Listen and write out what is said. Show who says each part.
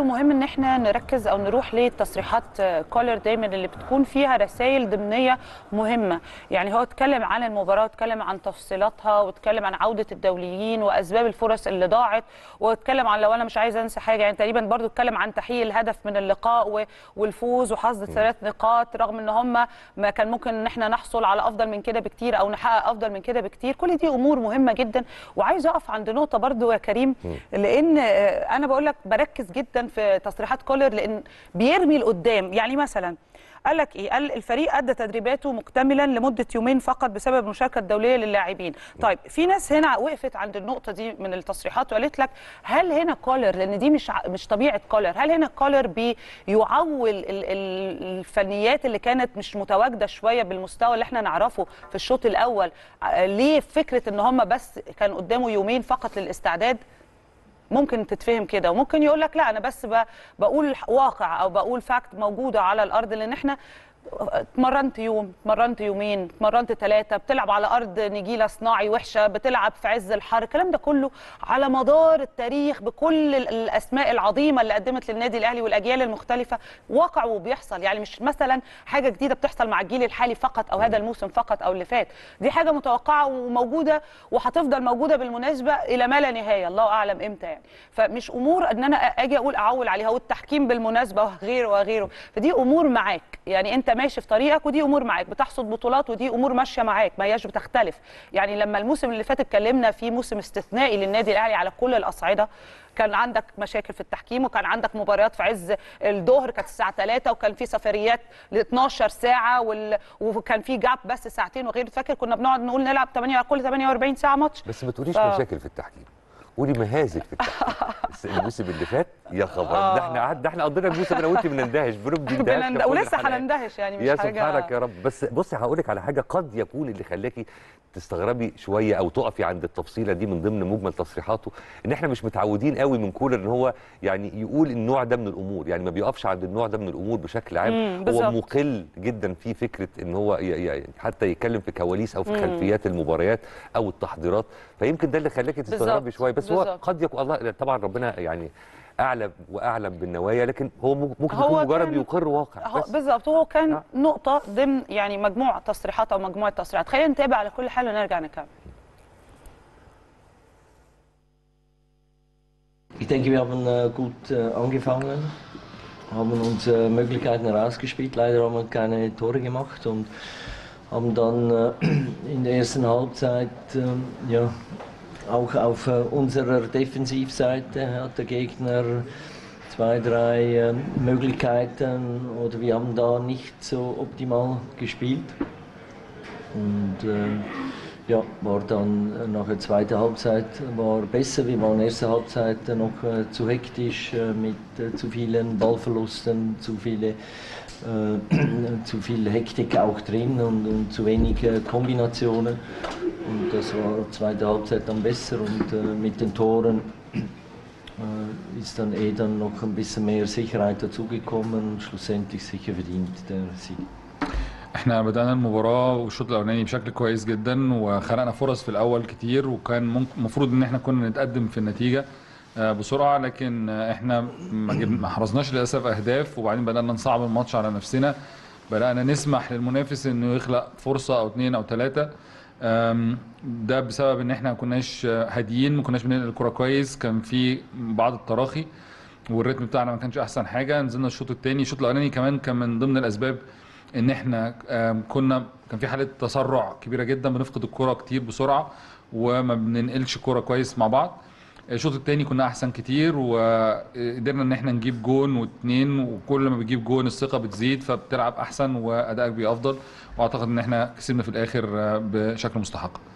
Speaker 1: برضو مهم ان احنا نركز او نروح لتصريحات آه، كولر دايما اللي بتكون فيها رسائل ضمنيه مهمه يعني هو اتكلم عن المباراه اتكلم عن تفصيلاتها واتكلم عن عوده الدوليين واسباب الفرص اللي ضاعت واتكلم عن لو انا مش عايزه انسى حاجه يعني تقريبا برضو اتكلم عن تحقيق الهدف من اللقاء و- والفوز وحصد ثلاث نقاط رغم ان هم ما كان ممكن ان احنا نحصل على افضل من كده بكتير او نحقق افضل من كده بكتير كل دي امور مهمه جدا وعايزه اقف عند نقطه برضو يا كريم لان آه، انا بقول لك بركز جدا في تصريحات كولر لان بيرمي لقدام يعني مثلا قال لك ايه قال الفريق ادى تدريباته مكتملا لمده يومين فقط بسبب المشاركه الدوليه للاعبين طيب في ناس هنا وقفت عند النقطه دي من التصريحات وقالت لك هل هنا كولر لان دي مش ع- مش طبيعه كولر هل هنا كولر بيعول ال- ال- الفنيات اللي كانت مش متواجده شويه بالمستوى اللي احنا نعرفه في الشوط الاول ع- ليه فكره ان هم بس كان قدامه يومين فقط للاستعداد ممكن تتفهم كده وممكن يقول لك لا انا بس ب- بقول واقع او بقول فاكت موجوده على الارض لان احنا اتمرنت يوم اتمرنت يومين اتمرنت ثلاثه بتلعب على ارض نجيله صناعي وحشه بتلعب في عز الحر الكلام ده كله على مدار التاريخ بكل ال- الاسماء العظيمه اللي قدمت للنادي الاهلي والاجيال المختلفه واقع وبيحصل يعني مش مثلا حاجه جديده بتحصل مع الجيل الحالي فقط او هذا الموسم فقط او اللي فات دي حاجه متوقعه وموجوده وهتفضل موجوده بالمناسبه الى ما لا نهايه الله اعلم امتى يعني فمش امور ان انا اجي اقول اعول عليها والتحكيم بالمناسبه وغيره وغيره فدي امور معاك يعني انت ماشي في طريقك ودي امور معاك بتحصد بطولات ودي امور ماشيه معاك ما هياش بتختلف يعني لما الموسم اللي فات اتكلمنا فيه موسم استثنائي للنادي الاهلي على كل الاصعده كان عندك مشاكل في التحكيم وكان عندك مباريات في عز الظهر كانت الساعه 3 وكان في سفريات ل 12 ساعه وال... وكان في جاب بس ساعتين وغير فاكر كنا بنقعد نقول نلعب 8 كل 48 ساعه ماتش
Speaker 2: بس ما تقوليش
Speaker 1: ف-
Speaker 2: مشاكل في التحكيم قولي مهازل في التحكيم بس الموسم اللي فات يا خبر ده احنا قعد- ده احنا قضينا الموسم انا وانت بنندهش بنبدي اندهاش
Speaker 1: بنند...
Speaker 2: في كل
Speaker 1: ولسه
Speaker 2: الحلقات.
Speaker 1: هنندهش يعني مش
Speaker 2: يا
Speaker 1: حاجه
Speaker 2: سبحانك يا رب بس بصي هقول لك على حاجه قد يكون اللي خلاكي تستغربي شويه او تقفي عند التفصيله دي من ضمن مجمل تصريحاته ان احنا مش متعودين قوي من كولر ان هو يعني يقول النوع ده من الامور يعني ما بيقفش عند النوع ده من الامور بشكل عام
Speaker 1: مم،
Speaker 2: هو
Speaker 1: بالظبط.
Speaker 2: مقل جدا في فكره ان هو ي- ي- حتى يتكلم في كواليس او في
Speaker 1: مم.
Speaker 2: خلفيات المباريات او التحضيرات فيمكن ده اللي خلاكي تستغربي
Speaker 1: بالظبط،
Speaker 2: شويه بس هو
Speaker 1: بالظبط.
Speaker 2: قد يكون الله طبعا ربنا يعني اعلم واعلم بالنوايا لكن هو ممكن
Speaker 1: هو
Speaker 2: يكون مجرد
Speaker 1: كان-
Speaker 2: بيقر واقع
Speaker 1: هو
Speaker 2: بس
Speaker 1: بالظبط هو كان
Speaker 2: آه.
Speaker 1: نقطة ضمن يعني مجموعة تصريحات أو مجموعة تصريحات خلينا نتابع على كل حال ونرجع نكمل
Speaker 3: Ich denke, wir haben äh, gut äh, angefangen, haben unsere Möglichkeiten herausgespielt. Leider haben wir keine Tore gemacht und haben dann äh, in der ersten Halbzeit ähm, ja, auch auf äh, unserer Defensivseite hat der Gegner zwei, drei äh, Möglichkeiten oder wir haben da nicht so optimal gespielt. Und äh, ja, war dann äh, nach der zweiten Halbzeit war besser. Wir waren in der ersten Halbzeit äh, noch äh, zu hektisch äh, mit äh, zu vielen Ballverlusten, zu viele äh, zu viel Hektik auch drin und, und zu wenig äh, Kombinationen. Und das war zweite Halbzeit dann besser und äh, mit den Toren äh, ist dann eh dann noch ein bisschen mehr Sicherheit dazugekommen und schlussendlich sicher verdient der Sieg.
Speaker 4: احنا بدأنا المباراة والشوط الأولاني بشكل كويس جدا وخلقنا فرص في الأول كتير وكان المفروض إن احنا كنا نتقدم في النتيجة آه، بسرعة لكن آه، احنا ما جب- ما حرزناش للأسف أهداف وبعدين بدأنا نصعب الماتش على نفسنا بدأنا نسمح للمنافس إنه يخلق فرصة أو اتنين أو تلاتة آم، ده بسبب إن احنا ما كناش آه، هاديين ما كناش بننقل الكرة كويس كان في بعض التراخي والريتم بتاعنا ما كانش احسن حاجه نزلنا الشوط الثاني الشوط الاولاني كمان كان من ضمن الاسباب ان احنا آم، كنا كان في حاله تسرع كبيره جدا بنفقد الكره كتير بسرعه وما بننقلش كوره كويس مع بعض الشوط الثاني كنا احسن كتير وقدرنا ان احنا نجيب جون واتنين وكل ما بتجيب جون الثقه بتزيد فبتلعب احسن وادائك بيبقى افضل واعتقد ان احنا كسبنا في الاخر آه، بشكل مستحق